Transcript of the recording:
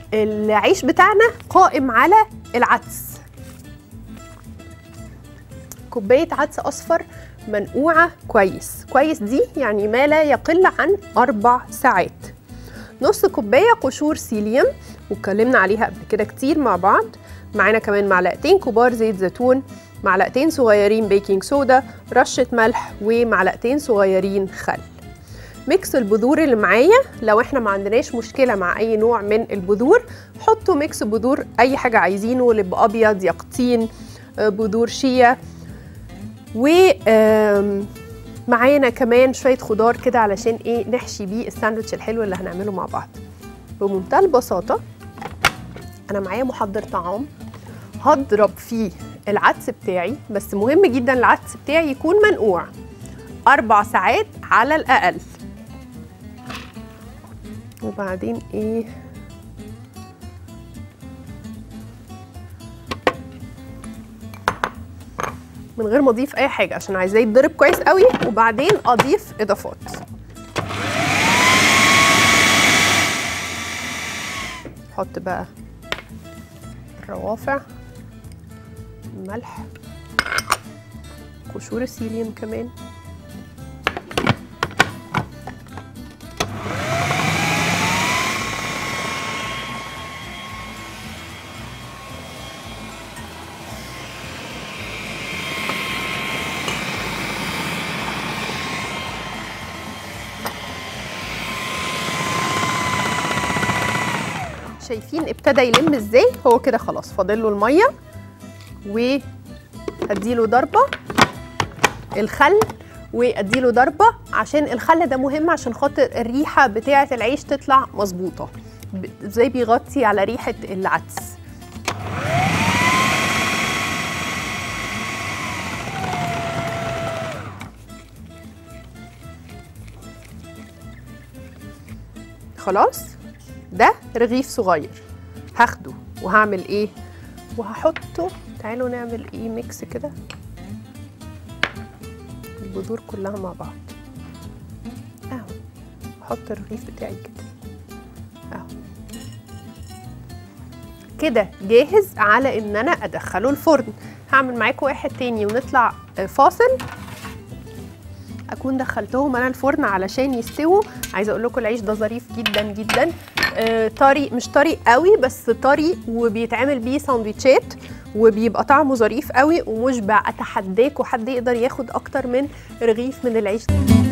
العيش بتاعنا قائم على العدس كوبايه عدس اصفر منقوعه كويس كويس دي يعني ما لا يقل عن اربع ساعات نص كوبايه قشور سيليوم واتكلمنا عليها قبل كده كتير مع بعض معانا كمان معلقتين كبار زيت زيتون معلقتين صغيرين بيكنج صودا رشه ملح ومعلقتين صغيرين خل ميكس البذور اللي معايا لو احنا ما عندناش مشكله مع اي نوع من البذور حطوا ميكس بذور اي حاجه عايزينه لب ابيض يقطين آه، بذور شيا و آم، معانا كمان شويه خضار كده علشان ايه نحشي بيه الساندوتش الحلو اللي هنعمله مع بعض بمنتهى البساطه انا معايا محضر طعام هضرب فيه العدس بتاعي بس مهم جدا العدس بتاعي يكون منقوع اربع ساعات على الاقل وبعدين ايه من غير ما اضيف اي حاجه عشان عايزاه يتضرب كويس قوي وبعدين اضيف اضافات احط بقى الروافع ملح قشور السيليوم كمان شايفين ابتدى يلم ازاي هو كده خلاص فاضل له الميه واديله ضربه الخل واديله ضربه عشان الخل ده مهم عشان خاطر الريحه بتاعه العيش تطلع مظبوطه ب- زي بيغطي على ريحه العدس خلاص ده رغيف صغير هاخده وهعمل ايه وهحطه تعالوا نعمل ايه ميكس كده البذور كلها مع بعض اهو احط الرغيف بتاعي كده اهو كده جاهز على ان انا ادخله الفرن هعمل معاكم واحد تاني ونطلع آه، فاصل اكون دخلتهم انا الفرن علشان يستووا عايزه اقول لكم العيش ده ظريف جدا جدا آه، طري مش طري قوي بس طري وبيتعمل بيه ساندوتشات وبيبقى طعمه ظريف قوي ومشبع اتحداكوا حد يقدر ياخد اكتر من رغيف من العيش ده